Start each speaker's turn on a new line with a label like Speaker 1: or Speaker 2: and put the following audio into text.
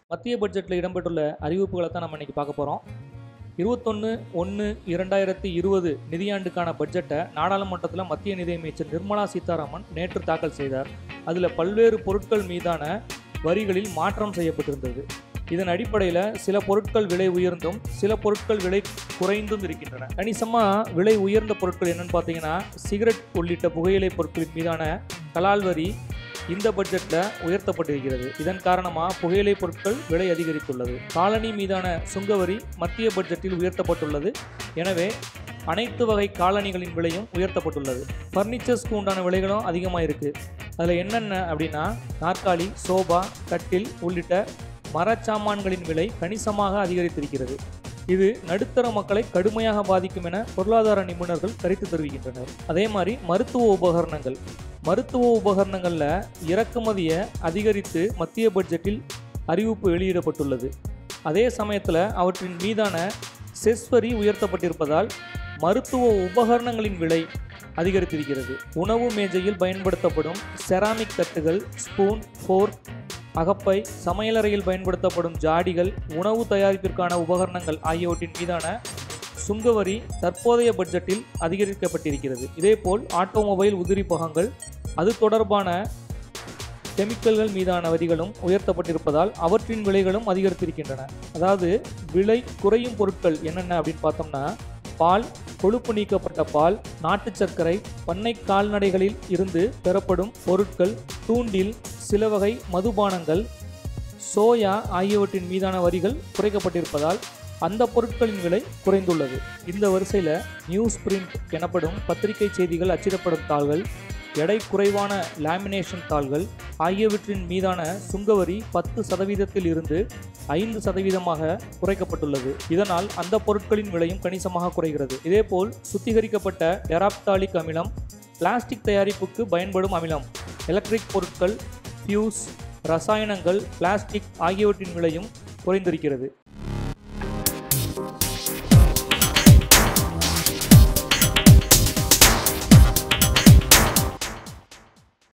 Speaker 1: மத்திய பட்ஜெட்டில் இடம்பெற்றுள்ள அறிவிப்புகளை தான் நம்ம இன்னைக்கு பார்க்க போகிறோம் இருபத்தொன்று ஒன்று இரண்டாயிரத்தி இருபது நிதியாண்டுக்கான பட்ஜெட்டை நாடாளுமன்றத்தில் மத்திய நிதியமைச்சர் நிர்மலா சீதாராமன் நேற்று தாக்கல் செய்தார் அதில் பல்வேறு பொருட்கள் மீதான வரிகளில் மாற்றம் செய்யப்பட்டிருந்தது இதன் அடிப்படையில் சில பொருட்கள் விலை உயர்ந்தும் சில பொருட்கள் விலை குறைந்தும் இருக்கின்றன கணிசமாக விலை உயர்ந்த பொருட்கள் என்னன்னு பார்த்தீங்கன்னா சிகரெட் உள்ளிட்ட புகையிலை பொருட்களின் மீதான கலால் வரி இந்த பட்ஜெட்டில் உயர்த்தப்பட்டிருக்கிறது இதன் காரணமாக புகையிலை பொருட்கள் விலை அதிகரித்துள்ளது காலனி மீதான சுங்கவரி மத்திய பட்ஜெட்டில் உயர்த்தப்பட்டுள்ளது எனவே அனைத்து வகை காலணிகளின் விலையும் உயர்த்தப்பட்டுள்ளது ஃபர்னிச்சர்ஸ்க்கு உண்டான விலைகளும் அதிகமாக இருக்குது அதில் என்னென்ன அப்படின்னா நாற்காலி சோபா கட்டில் உள்ளிட்ட மரச்சாமான்களின் விலை கணிசமாக அதிகரித்திருக்கிறது இது நடுத்தர மக்களை கடுமையாக பாதிக்கும் என பொருளாதார நிபுணர்கள் கருத்து தெரிவிக்கின்றனர் அதே மாதிரி மருத்துவ உபகரணங்கள் மருத்துவ உபகரணங்களில் இறக்குமதியை அதிகரித்து மத்திய பட்ஜெட்டில் அறிவிப்பு வெளியிடப்பட்டுள்ளது அதே சமயத்தில் அவற்றின் மீதான செஸ் வரி உயர்த்தப்பட்டிருப்பதால் மருத்துவ உபகரணங்களின் விலை அதிகரித்திருக்கிறது உணவு மேஜையில் பயன்படுத்தப்படும் செராமிக் தட்டுகள் ஸ்பூன் ஃபோர்க் அகப்பை சமையலறையில் பயன்படுத்தப்படும் ஜாடிகள் உணவு தயாரிப்பிற்கான உபகரணங்கள் ஆகியவற்றின் மீதான சுங்கவரி தற்போதைய பட்ஜெட்டில் அதிகரிக்கப்பட்டிருக்கிறது இதேபோல் ஆட்டோமொபைல் உதிரி பாகங்கள் அது தொடர்பான கெமிக்கல்கள் மீதான வரிகளும் உயர்த்தப்பட்டிருப்பதால் அவற்றின் விலைகளும் அதிகரித்திருக்கின்றன அதாவது விலை குறையும் பொருட்கள் என்னென்ன அப்படின்னு பார்த்தோம்னா பால் கொழுப்பு நீக்கப்பட்ட பால் நாட்டு சர்க்கரை பண்ணை கால்நடைகளில் இருந்து பெறப்படும் பொருட்கள் தூண்டில் சில வகை மதுபானங்கள் சோயா ஆகியவற்றின் மீதான வரிகள் குறைக்கப்பட்டிருப்பதால் அந்த பொருட்களின் விலை குறைந்துள்ளது இந்த வரிசையில் நியூஸ் பிரிண்ட் எனப்படும் பத்திரிகை செய்திகள் அச்சிடப்படும் தாள்கள் எடை குறைவான லேமினேஷன் தாள்கள் ஆகியவற்றின் மீதான சுங்கவரி பத்து சதவீதத்தில் இருந்து ஐந்து சதவீதமாக குறைக்கப்பட்டுள்ளது இதனால் அந்த பொருட்களின் விலையும் கணிசமாக குறைகிறது இதேபோல் சுத்திகரிக்கப்பட்ட டெராப்தாலிக் அமிலம் பிளாஸ்டிக் தயாரிப்புக்கு பயன்படும் அமிலம் எலக்ட்ரிக் பொருட்கள் ஃபியூஸ் ரசாயனங்கள் பிளாஸ்டிக் ஆகியவற்றின் விலையும் குறைந்திருக்கிறது